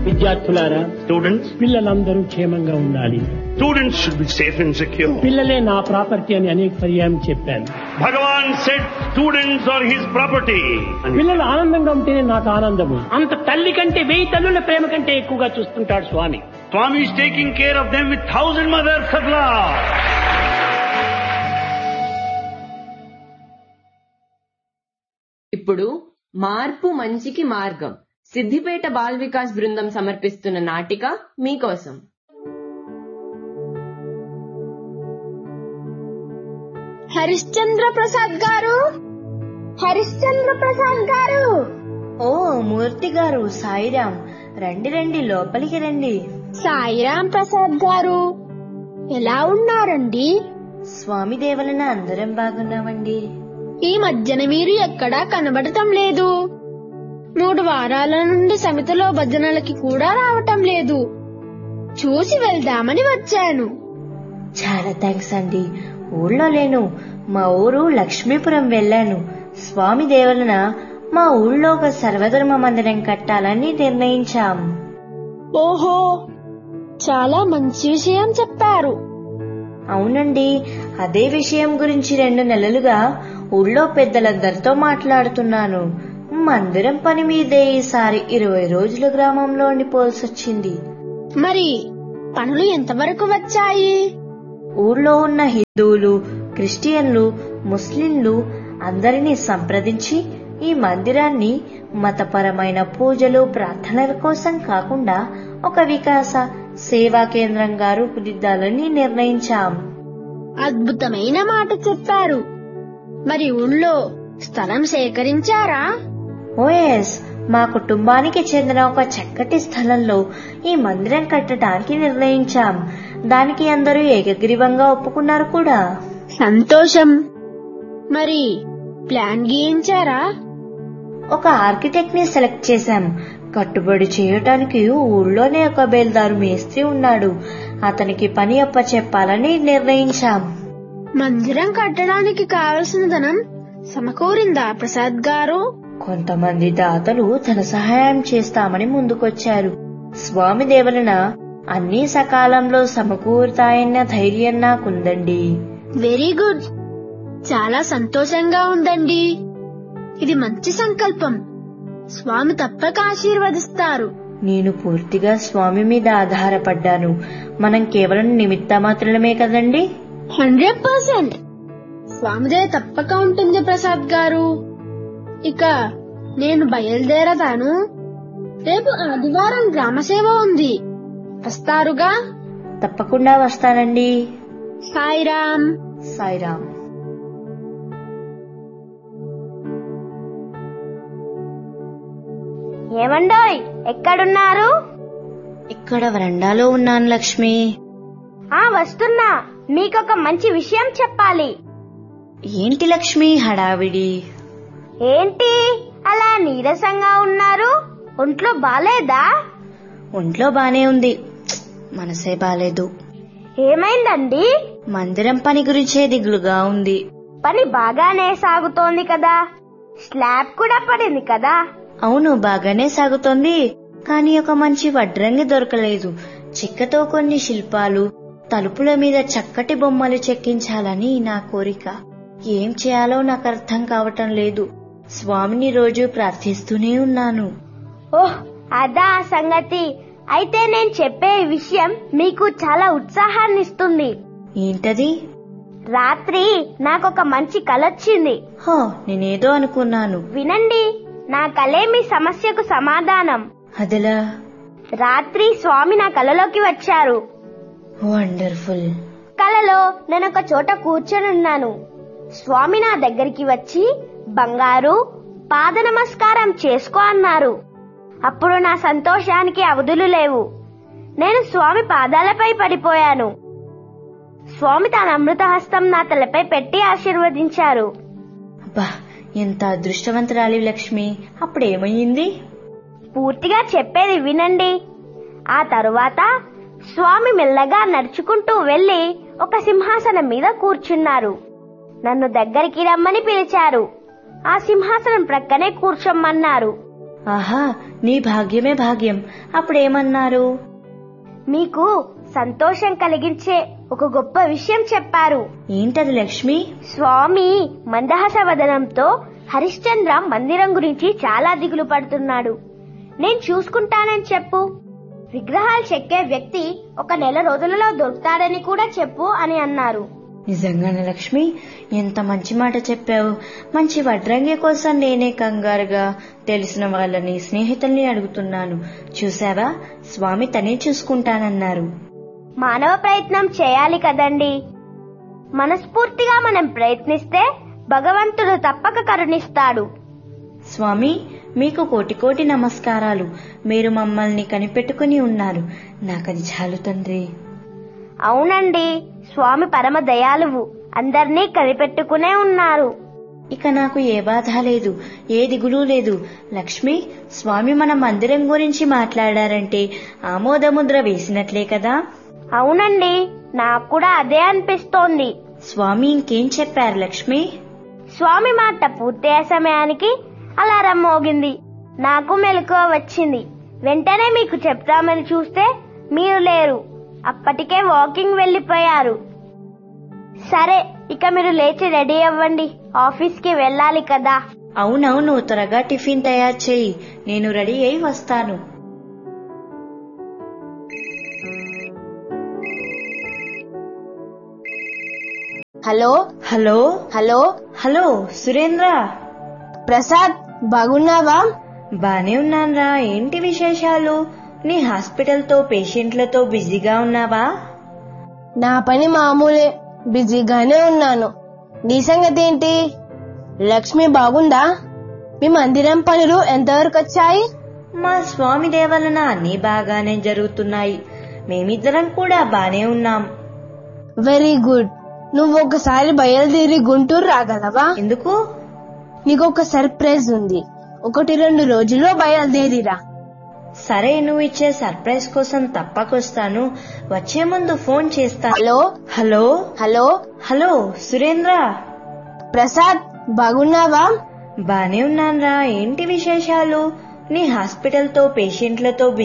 విద్యార్థులారా Students, పిల్లలందరూ క్షేమంగా ఉండాలి students should be safe and secure. పిల్లలే నా ప్రాపర్టీ అని అనేక పర్యాయం చెప్పాను Bhagavan said students are his property. And పిల్లలు ఆనందంగా ఉంటేనే నాకు ఆనందము అంత తల్లి కంటే వెయ్యి తల్లుల ప్రేమ కంటే ఎక్కువగా చూస్తుంటాడు స్వామి Swami is taking care of them with thousand mothers of love. ఇప్పుడు మార్పు మంచికి మార్గం సిద్దిపేట బాల్ వికాస్ బృందం సమర్పిస్తున్న నాటిక మీకోసం హరిశ్చంద్ర ప్రసాద్ గారు హరిశ్చంద్ర ప్రసాద్ గారు ఓ మూర్తి గారు సాయిరాం రండి రండి లోపలికి రండి సాయిరాం ప్రసాద్ గారు ఎలా ఉన్నారండి స్వామి దేవులన అందరం బాగున్నామండి ఈ మధ్యన మీరు ఎక్కడా కనబడటం లేదు మూడు వారాల నుండి సమితిలో భజనలకి కూడా రావటం లేదు చూసి వెళ్దామని వచ్చాను చాలా థ్యాంక్స్ అండి ఊళ్ళో లేను మా ఊరు లక్ష్మీపురం వెళ్ళాను స్వామి దేవులన మా ఊళ్ళో ఒక సర్వధర్మ మందిరం కట్టాలని నిర్ణయించాం ఓహో చాలా మంచి విషయం చెప్పారు అవునండి అదే విషయం గురించి రెండు నెలలుగా ఊళ్ళో పెద్దలందరితో మాట్లాడుతున్నాను మందిరం పని మీదే ఈసారి ఇరవై రోజులు గ్రామంలో ఉండిపోవాల్సొచ్చింది మరి పనులు ఎంతవరకు వచ్చాయి ఊళ్ళో ఉన్న హిందువులు క్రిస్టియన్లు ముస్లింలు అందరినీ సంప్రదించి ఈ మందిరాన్ని మతపరమైన పూజలు ప్రార్థనల కోసం కాకుండా ఒక వికాస సేవా కేంద్రంగా రూపుదిద్దాలని నిర్ణయించాం అద్భుతమైన మాట చెప్పారు మరి ఊళ్ళో స్థలం సేకరించారా ఓఎస్ మా కుటుంబానికి చెందిన ఒక చక్కటి స్థలంలో ఈ మందిరం కట్టడానికి నిర్ణయించాం దానికి అందరూ ఏకగ్రీవంగా ఒప్పుకున్నారు కూడా సంతోషం మరి ప్లాన్ గీయించారా ఒక ఆర్కిటెక్ట్ ని సెలెక్ట్ చేశాం కట్టుబడి చేయటానికి ఊళ్ళోనే ఒక బేల్దారు మేస్త్రి ఉన్నాడు అతనికి పని అప్ప చెప్పాలని నిర్ణయించాం మందిరం కట్టడానికి కావలసిన ధనం సమకూరిందా ప్రసాద్ గారు కొంతమంది దాతలు ధన సహాయం చేస్తామని ముందుకొచ్చారు స్వామి దేవులన అన్నీ సకాలంలో సమకూరుతాయన్న ధైర్యం నాకుందండి వెరీ గుడ్ చాలా సంతోషంగా ఉందండి ఇది మంచి సంకల్పం స్వామి తప్పక ఆశీర్వదిస్తారు నేను పూర్తిగా స్వామి మీద ఆధారపడ్డాను మనం కేవలం నిమిత్త మాత్రమే కదండి హండ్రెడ్ పర్సెంట్ స్వామిదే తప్పక ఉంటుంది ప్రసాద్ గారు ఇక నేను బయలుదేరతాను రేపు ఆదివారం గ్రామసేవ ఉంది వస్తారుగా తప్పకుండా వస్తానండి సాయిరామ్ సాయిరామ్ ఏమండోయ్ ఎక్కడున్నారు ఇక్కడ వరండాలో ఉన్నాను లక్ష్మి ఆ వస్తున్నా మీకొక మంచి విషయం చెప్పాలి ఏంటి లక్ష్మి హడావిడి ఏంటి అలా నీరసంగా ఉన్నారు ఒంట్లో బాలేదా ఒంట్లో బానే ఉంది ప్చ్! మనసే బాలేదు ఏమైందండి మందిరం పని గురించే దిగులుగా ఉంది పని బాగానే సాగుతోంది కదా స్లాబ్ కూడా పడింది కదా అవును బాగానే సాగుతోంది కానీ ఒక మంచి వడ్రంగి దొరకలేదు చెక్కతో కొన్ని శిల్పాలు తలుపుల మీద చక్కటి బొమ్మలు చెక్కించాలని నా కోరిక ఏం చేయాలో నాకు అర్థం కావటం లేదు స్వామిని రోజు ప్రార్థిస్తూనే ఉన్నాను ఓహ్ అదా ఆ సంగతి అయితే నేను చెప్పే ఈ విషయం మీకు చాలా ఉత్సాహాన్నిస్తుంది ఏంటది రాత్రి నాకొక మంచి కలొచ్చింది హో నేనేదో అనుకున్నాను వినండి నా కలే మీ సమస్యకు సమాధానం అదిలా రాత్రి స్వామి నా కలలోకి వచ్చారు వండర్ఫుల్ కలలో నేను ఒక చోట కూర్చొనున్నాను స్వామి నా దగ్గరికి వచ్చి బంగారు పాద నమస్కారం చేసుకో అన్నారు అప్పుడు నా సంతోషానికి అవధులు లేవు నేను స్వామి పాదాలపై పడిపోయాను స్వామి తన అమృత హస్తం నా తలపై పెట్టి ఆశీర్వదించారు అబ్బా ఎంత అదృష్టవంతురాలి లక్ష్మి అప్పుడేమయ్యింది పూర్తిగా చెప్పేది వినండి ఆ తరువాత స్వామి మెల్లగా నడుచుకుంటూ వెళ్లి ఒక సింహాసనం మీద కూర్చున్నారు నన్ను దగ్గరికి రమ్మని పిలిచారు ఆ సింహాసనం ప్రక్కనే కూర్చోమన్నారు ఆహా నీ భాగ్యమే భాగ్యం అప్పుడేమన్నారు మీకు సంతోషం కలిగించే ఒక గొప్ప విషయం చెప్పారు ఏంటది లక్ష్మి స్వామి మందహాస వదనంతో హరిశ్చంద్ర మందిరం గురించి చాలా దిగులు పడుతున్నాడు నేను చూసుకుంటానని చెప్పు విగ్రహాలు చెక్కే వ్యక్తి ఒక నెల రోజులలో దొరుకుతాడని కూడా చెప్పు అని అన్నారు నిజంగానే లక్ష్మి ఎంత మంచి మాట చెప్పావు మంచి వడ్రంగి కోసం నేనే కంగారుగా తెలిసిన వాళ్ళని స్నేహితుల్ని అడుగుతున్నాను చూసావా స్వామి తనే చూసుకుంటానన్నారు మానవ ప్రయత్నం చేయాలి కదండి మనస్ఫూర్తిగా మనం ప్రయత్నిస్తే భగవంతుడు తప్పక కరుణిస్తాడు స్వామి మీకు కోటి కోటి నమస్కారాలు మీరు మమ్మల్ని కనిపెట్టుకుని ఉన్నారు నాకది చాలు తండ్రి అవునండి స్వామి పరమ దయాలువు అందర్నీ కనిపెట్టుకునే ఉన్నారు ఇక నాకు ఏ బాధ లేదు ఏ దిగులు లేదు లక్ష్మి స్వామి మన మందిరం గురించి మాట్లాడారంటే ఆమోదముద్ర వేసినట్లే కదా అవునండి నాకు కూడా అదే అనిపిస్తోంది స్వామి ఇంకేం చెప్పారు లక్ష్మి స్వామి మాట పూర్తయ్యే సమయానికి అలారం మోగింది నాకు మెలకువ వచ్చింది వెంటనే మీకు చెప్తామని చూస్తే మీరు లేరు అప్పటికే వాకింగ్ వెళ్ళిపోయారు సరే ఇక మీరు లేచి రెడీ అవ్వండి ఆఫీస్కి వెళ్ళాలి కదా అవునవును త్వరగా టిఫిన్ తయారు చేయి నేను రెడీ అయి వస్తాను hello hello hello hello Surendra Prasad బాగున్నావా బానే ఉన్నాన్రా ఏంటి విశేషాలు నీ హాస్పిటల్తో పేషెంట్లతో బిజీగా ఉన్నావా నా పని మామూలే బిజీగానే ఉన్నాను నీ సంగతి ఏంటి లక్ష్మి బాగుందా మీ మందిరం పనులు ఎంతవరకు వచ్చాయి మా స్వామి దేవలన అన్నీ బాగానే జరుగుతున్నాయి మేమిద్దరం కూడా బానే ఉన్నాం వెరీ గుడ్ నువ్వు ఒకసారి బయలుదేరి గుంటూరు రాగలవా ఎందుకు నీకు ఒక సర్ప్రైజ్ ఉంది ఒకటి రెండు రోజుల్లో బయలుదేరిరా సరే నువ్వు ఇచ్చే సర్ప్రైజ్ కోసం తప్పకొస్తాను వచ్చే ముందు ఫోన్ చేస్తాను hello hello hello hello Surendra Prasad బాగున్నావా బానే ఉన్నాన్రా ఏంటి విశేషాలు నీ హాస్పిటల్తో పేషెంట్లతో